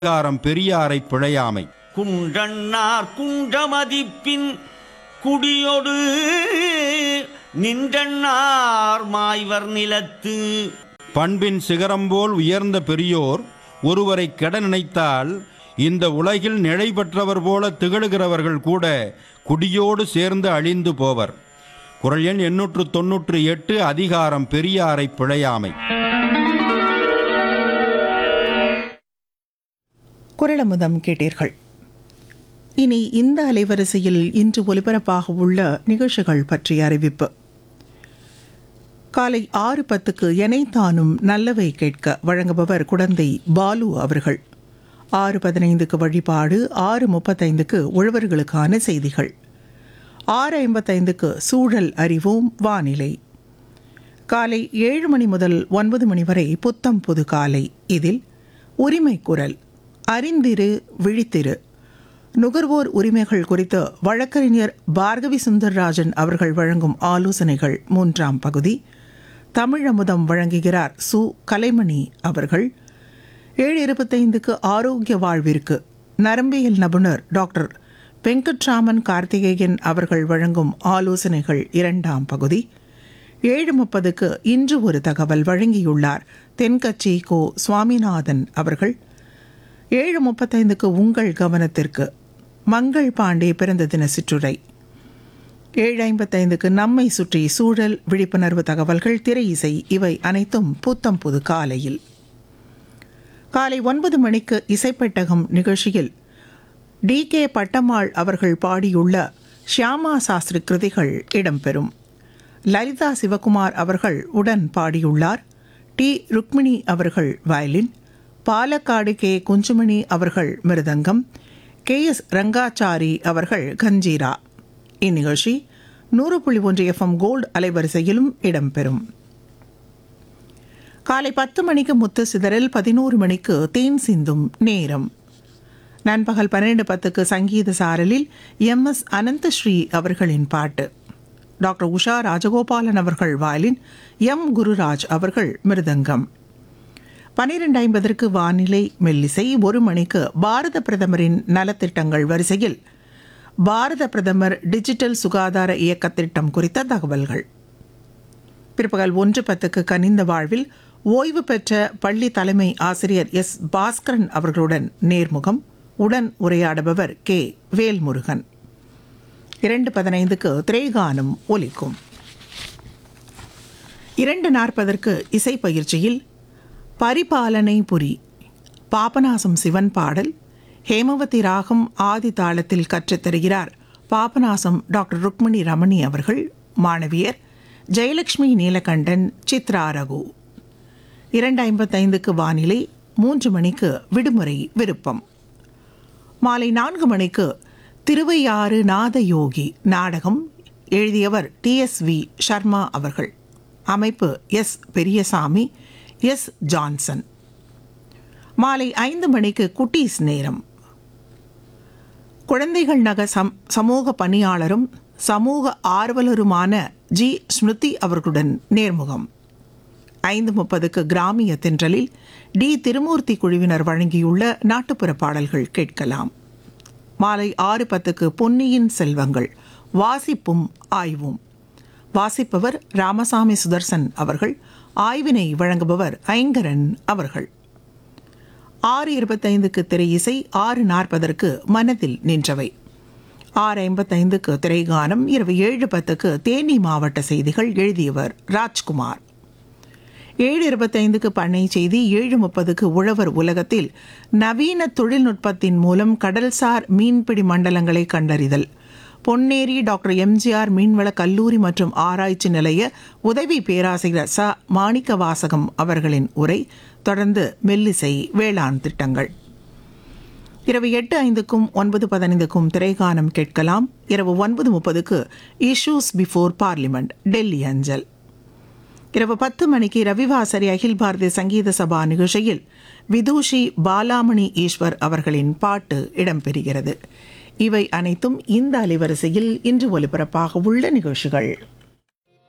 அதிகாரம் பெரியாரை பிழையாமை குன்றன்னார் குன்றமதிப்பின் குடியொடு நின்றன்னார் மாய்வர் நிலத்து பண்பின் சிகரம் போல் உயர்ந்த பெரியோர் ஒருவரை கெட நினைத்தால் இந்த உலகில் நிலை பெற்றவர் போல திகழுகிறவர்கள் கூட குடியோடு சேர்ந்து அழிந்து போவர் குரல் எண் எண்ணூற்று தொன்னூற்று எட்டு அதிகாரம் பெரியாரை பிழையாமை குரலமுதம் கேட்டீர்கள் இனி இந்த அலைவரிசையில் இன்று ஒலிபரப்பாக உள்ள நிகழ்ச்சிகள் பற்றிய அறிவிப்பு காலை ஆறு பத்துக்கு எனைத்தானும் நல்லவை கேட்க வழங்குபவர் குடந்தை பாலு அவர்கள் ஆறு பதினைந்துக்கு வழிபாடு ஆறு முப்பத்தைந்துக்கு உழவர்களுக்கான செய்திகள் ஆறு ஐம்பத்தைந்துக்கு சூழல் அறிவோம் வானிலை காலை ஏழு மணி முதல் ஒன்பது மணி வரை புத்தம் புது காலை இதில் உரிமை குரல் அறிந்திரு விழித்திரு நுகர்வோர் உரிமைகள் குறித்து வழக்கறிஞர் பார்கவி சுந்தர்ராஜன் அவர்கள் வழங்கும் ஆலோசனைகள் மூன்றாம் பகுதி தமிழமுதம் வழங்குகிறார் சு கலைமணி அவர்கள் ஏழு இருபத்தைந்துக்கு ஆரோக்கிய வாழ்விற்கு நரம்பியல் நிபுணர் டாக்டர் வெங்கட்ராமன் கார்த்திகேயன் அவர்கள் வழங்கும் ஆலோசனைகள் இரண்டாம் பகுதி ஏழு முப்பதுக்கு இன்று ஒரு தகவல் வழங்கியுள்ளார் தென்கட்சி கோ சுவாமிநாதன் அவர்கள் ஏழு முப்பத்தைந்துக்கு உங்கள் கவனத்திற்கு மங்கள் பாண்டே பிறந்த தின சிற்றுரை ஏழு ஐம்பத்தைந்துக்கு நம்மை சுற்றி சூழல் விழிப்புணர்வு தகவல்கள் திரை இசை இவை அனைத்தும் புத்தம் புது காலையில் காலை ஒன்பது மணிக்கு இசைப்பெட்டகம் நிகழ்ச்சியில் டி கே பட்டம்மாள் அவர்கள் பாடியுள்ள ஷியாமா சாஸ்திரி கிருதிகள் இடம்பெறும் லலிதா சிவகுமார் அவர்கள் உடன் பாடியுள்ளார் டி ருக்மிணி அவர்கள் வயலின் பாலக்காடு கே குஞ்சுமணி அவர்கள் மிருதங்கம் கே எஸ் ரங்காச்சாரி அவர்கள் கஞ்சீரா இந்நிகழ்ச்சி நூறு புள்ளி ஒன்று எஃப்எம் கோல்டு அலைவரிசையிலும் இடம்பெறும் காலை பத்து மணிக்கு முத்து சிதறல் பதினோரு மணிக்கு தேன் சிந்தும் நேரம் நண்பகல் பன்னிரண்டு பத்துக்கு சங்கீத சாரலில் எம் எஸ் அனந்தஸ்ரீ அவர்களின் பாட்டு டாக்டர் உஷா ராஜகோபாலன் அவர்கள் வயலின் எம் குருராஜ் அவர்கள் மிருதங்கம் பனிரெண்டு ஐம்பதற்கு வானிலை மெல்லிசை ஒரு மணிக்கு பாரத பிரதமரின் நலத்திட்டங்கள் வரிசையில் பாரத பிரதமர் டிஜிட்டல் சுகாதார இயக்க திட்டம் குறித்த தகவல்கள் பிற்பகல் ஒன்று பத்துக்கு கனிந்த வாழ்வில் ஓய்வு பெற்ற பள்ளி தலைமை ஆசிரியர் எஸ் பாஸ்கரன் அவர்களுடன் நேர்முகம் உடன் உரையாடுபவர் கே வேல்முருகன் இரண்டு பதினைந்துக்கு திரைகானம் ஒலிக்கும் இரண்டு நாற்பதற்கு இசை பயிற்சியில் பரிபாலனை புரி பாபநாசம் சிவன் பாடல் ஹேமவதி ராகம் ஆதி தாளத்தில் கற்றுத்தருகிறார் பாபநாசம் டாக்டர் ருக்மணி ரமணி அவர்கள் மாணவியர் ஜெயலட்சுமி நீலகண்டன் சித்ரா ரகு இரண்டு ஐம்பத்தைந்துக்கு வானிலை மூன்று மணிக்கு விடுமுறை விருப்பம் மாலை நான்கு மணிக்கு திருவையாறு நாதயோகி நாடகம் எழுதியவர் டி எஸ் வி சர்மா அவர்கள் அமைப்பு எஸ் பெரியசாமி எஸ் ஜான்சன் மாலை ஐந்து மணிக்கு குட்டீஸ் நேரம் குழந்தைகள் நக சம் சமூக பணியாளரும் சமூக ஆர்வலருமான ஜி ஸ்மிருதி அவர்களுடன் நேர்முகம் ஐந்து முப்பதுக்கு கிராமிய தென்றலில் டி திருமூர்த்தி குழுவினர் வழங்கியுள்ள நாட்டுப்புற பாடல்கள் கேட்கலாம் மாலை ஆறு பத்துக்கு பொன்னியின் செல்வங்கள் வாசிப்பும் ஆய்வும் வாசிப்பவர் ராமசாமி சுதர்சன் அவர்கள் ஆய்வினை வழங்குபவர் ஐங்கரன் அவர்கள் ஆறு இருபத்தைந்துக்கு திரை இசை ஆறு நாற்பதற்கு மனதில் நின்றவை ஆறு ஐம்பத்தைந்துக்கு திரைகானம் இரவு ஏழு பத்துக்கு தேனி மாவட்ட செய்திகள் எழுதியவர் ராஜ்குமார் ஏழு இருபத்தைந்துக்கு பண்ணை செய்தி ஏழு முப்பதுக்கு உழவர் உலகத்தில் நவீன தொழில்நுட்பத்தின் மூலம் கடல்சார் மீன்பிடி மண்டலங்களை கண்டறிதல் பொன்னேரி டாக்டர் எம்ஜிஆர் மீன்வள கல்லூரி மற்றும் ஆராய்ச்சி நிலைய உதவி பேராசிரியர் ச மாணிக்க வாசகம் அவர்களின் உரை தொடர்ந்து மெல்லிசை வேளாண் திட்டங்கள் இரவு எட்டு ஐந்துக்கும் ஒன்பது பதினைந்துக்கும் திரைகானம் கேட்கலாம் இரவு ஒன்பது முப்பதுக்கு இஷ்யூஸ் பிஃபோர் பார்லிமெண்ட் டெல்லி அஞ்சல் இரவு பத்து மணிக்கு ரவிவாசரி அகில் பாரதிய சங்கீத சபா நிகழ்ச்சியில் விதூஷி பாலாமணி ஈஸ்வர் அவர்களின் பாட்டு இடம்பெறுகிறது இவை அனைத்தும் இந்த அலைவரிசையில் இன்று ஒலிபரப்பாக உள்ள நிகழ்ச்சிகள்